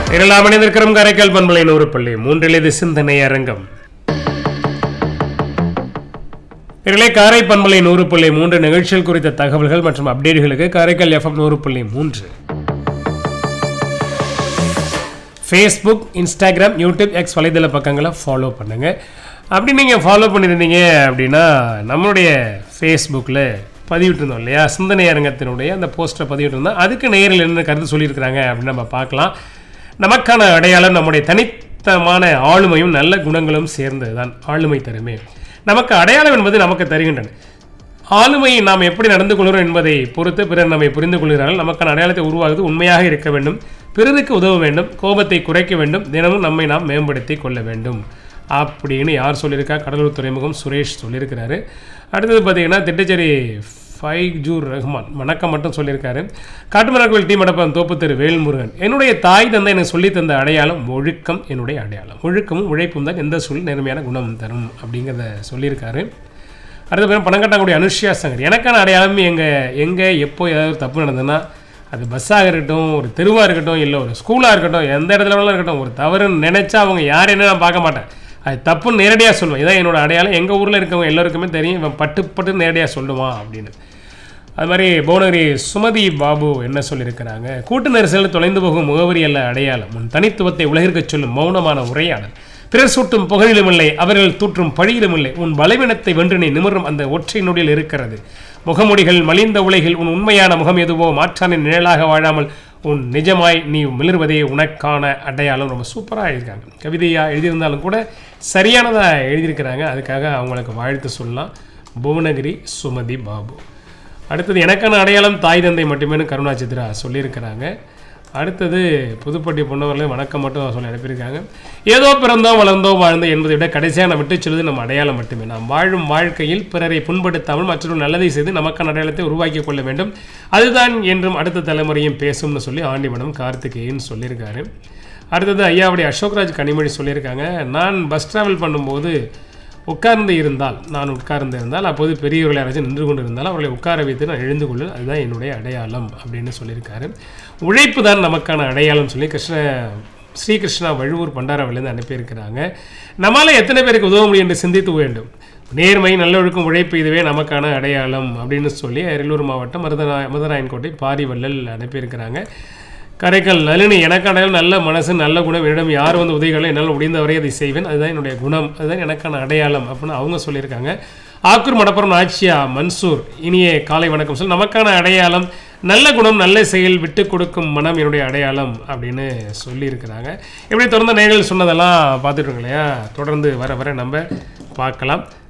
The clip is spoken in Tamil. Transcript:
இரண்டாம் இணைந்திருக்கிறோம் காரைக்கால் பண்பலை நூறு பள்ளி மூன்றில் இது சிந்தனை அரங்கம் இதிலே காரை பண்பலை நூறு புள்ளி மூன்று நிகழ்ச்சிகள் குறித்த தகவல்கள் மற்றும் அப்டேட்டுகளுக்கு காரைக்கால் எஃப்எம் நூறு புள்ளி மூன்று ஃபேஸ்புக் இன்ஸ்டாகிராம் யூடியூப் எக்ஸ் வலைதள பக்கங்களை ஃபாலோ பண்ணுங்க அப்படி நீங்கள் ஃபாலோ பண்ணியிருந்தீங்க அப்படின்னா நம்மளுடைய ஃபேஸ்புக்கில் பதிவிட்டிருந்தோம் இல்லையா சிந்தனை அரங்கத்தினுடைய அந்த போஸ்டரை பதிவிட்டிருந்தோம் அதுக்கு நேரில் என்ன கருத்து சொல்லியிருக்கிறாங்க அப்படின்னு நம்ம பார்க்கலாம் நமக்கான அடையாளம் நம்முடைய தனித்தமான ஆளுமையும் நல்ல குணங்களும் சேர்ந்தது தான் ஆளுமை தருமே நமக்கு அடையாளம் என்பது நமக்கு தருகின்றன ஆளுமை நாம் எப்படி நடந்து கொள்கிறோம் என்பதை பொறுத்து பிறர் நம்மை புரிந்து கொள்கிறார்கள் நமக்கான அடையாளத்தை உருவாகுவது உண்மையாக இருக்க வேண்டும் பிறருக்கு உதவ வேண்டும் கோபத்தை குறைக்க வேண்டும் தினமும் நம்மை நாம் மேம்படுத்தி கொள்ள வேண்டும் அப்படின்னு யார் சொல்லியிருக்கா கடலூர் துறைமுகம் சுரேஷ் சொல்லியிருக்கிறாரு அடுத்தது பார்த்தீங்கன்னா திட்டச்சேரி ஃபைஜூர் ரஹ்மான் வணக்கம் மட்டும் சொல்லியிருக்காரு காட்டுமரக்கோவில் டி மடப்பம் தோப்பு தெரு வேல்முருகன் என்னுடைய தாய் தந்தை எனக்கு சொல்லித் தந்த அடையாளம் ஒழுக்கம் என்னுடைய அடையாளம் ஒழுக்கமும் உழைப்பும் தான் எந்த சூழல் நேர்மையான குணம் தரும் அப்படிங்கிறத சொல்லியிருக்காரு அடுத்த பேர் பணங்கட்டாங்குடி அனுஷ்யா சங்கர் எனக்கான அடையாளம் எங்கே எங்கே எப்போ ஏதாவது ஒரு தப்பு நடந்ததுன்னா அது பஸ்ஸாக இருக்கட்டும் ஒரு தெருவாக இருக்கட்டும் இல்லை ஒரு ஸ்கூலாக இருக்கட்டும் எந்த இடத்துல வேணாலும் இருக்கட்டும் ஒரு தவறுன்னு நினச்சா அவங்க யார் என்ன நான் பார்க்க மாட்டேன் அது தப்புன்னு நேரடியாக சொல்லுவேன் இதான் என்னோட அடையாளம் எங்கள் ஊரில் இருக்கவங்க எல்லாருக்குமே தெரியும் இவன் பட்டு பட்டு நேரடியாக சொல்லுவான் அப்படின்னு அது மாதிரி புவனகிரி சுமதி பாபு என்ன சொல்லியிருக்கிறாங்க கூட்டு நெரிசலில் தொலைந்து போகும் முகவரி அல்ல அடையாளம் உன் தனித்துவத்தை உலகிற்கு சொல்லும் மௌனமான உரையாடல் பிறர் சூட்டும் புகழிலும் இல்லை அவர்கள் தூற்றும் பழியிலும் இல்லை உன் பலவீனத்தை வென்று நீ நிமிரும் அந்த ஒற்றை நொடியில் இருக்கிறது முகமுடிகள் மலிந்த உலகில் உன் உண்மையான முகம் எதுவோ மாற்றானின் நிழலாக வாழாமல் உன் நிஜமாய் நீ மிளர்வதே உனக்கான அடையாளம் ரொம்ப சூப்பராக எழுதியிருக்காங்க கவிதையாக எழுதியிருந்தாலும் கூட சரியானதாக எழுதியிருக்கிறாங்க அதுக்காக அவங்களுக்கு வாழ்த்து சொல்லலாம் புவனகிரி சுமதி பாபு அடுத்தது எனக்கான அடையாளம் தாய் தந்தை மட்டுமேனு கருணா சித்ரா சொல்லியிருக்கிறாங்க அடுத்தது புதுப்பட்டி பொன்னவர்களே வணக்கம் மட்டும் சொல்லி அனுப்பியிருக்காங்க ஏதோ பிறந்தோம் வளர்ந்தோம் வாழ்ந்தோம் என்பதை விட கடைசியாக நம்ம விட்டு சொல்வது நம்ம அடையாளம் மட்டுமே நாம் வாழும் வாழ்க்கையில் பிறரை புண்படுத்தாமல் மற்றொரு நல்லதை செய்து நமக்கான அடையாளத்தை உருவாக்கி கொள்ள வேண்டும் அதுதான் என்றும் அடுத்த தலைமுறையும் பேசும்னு சொல்லி ஆண்டிமடம் கார்த்திகேயன் சொல்லியிருக்காரு அடுத்தது ஐயாவுடைய அசோக்ராஜ் கனிமொழி சொல்லியிருக்காங்க நான் பஸ் ட்ராவல் பண்ணும்போது உட்கார்ந்து இருந்தால் நான் உட்கார்ந்து இருந்தால் அப்போது பெரியவர்கள் யாராச்சும் நின்று கொண்டு இருந்தால் அவர்களை உட்கார வைத்து நான் எழுந்து கொள்வேன் அதுதான் என்னுடைய அடையாளம் அப்படின்னு சொல்லியிருக்காரு உழைப்பு தான் நமக்கான அடையாளம் சொல்லி கிருஷ்ண ஸ்ரீகிருஷ்ணா வழுவூர் பண்டாராவிலேருந்து அனுப்பியிருக்கிறாங்க நம்மளால் எத்தனை பேருக்கு உதவ முடியும் என்று சிந்தித்து வேண்டும் நேர்மை நல்லொழுக்கம் உழைப்பு இதுவே நமக்கான அடையாளம் அப்படின்னு சொல்லி அரியலூர் மாவட்டம் மருதநா மருதநாயன்கோட்டை பாரிவள்ளல் அனுப்பியிருக்கிறாங்க கரைக்கல் நளினி எனக்கு அடையாளம் நல்ல மனசு நல்ல குணம் என்னிடம் யார் வந்து உதவிகளை என்னால் முடிந்தவரை அதை செய்வேன் அதுதான் என்னுடைய குணம் அதுதான் எனக்கான அடையாளம் அப்படின்னு அவங்க சொல்லியிருக்காங்க ஆக்கூர் மடப்புறம் ஆட்சியா மன்சூர் இனிய காலை வணக்கம் சொல்லி நமக்கான அடையாளம் நல்ல குணம் நல்ல செயல் விட்டு கொடுக்கும் மனம் என்னுடைய அடையாளம் அப்படின்னு சொல்லியிருக்கிறாங்க இப்படி தொடர்ந்து நேர்கள் சொன்னதெல்லாம் பார்த்துட்டு இருக்கோம் இல்லையா தொடர்ந்து வர வர நம்ம பார்க்கலாம்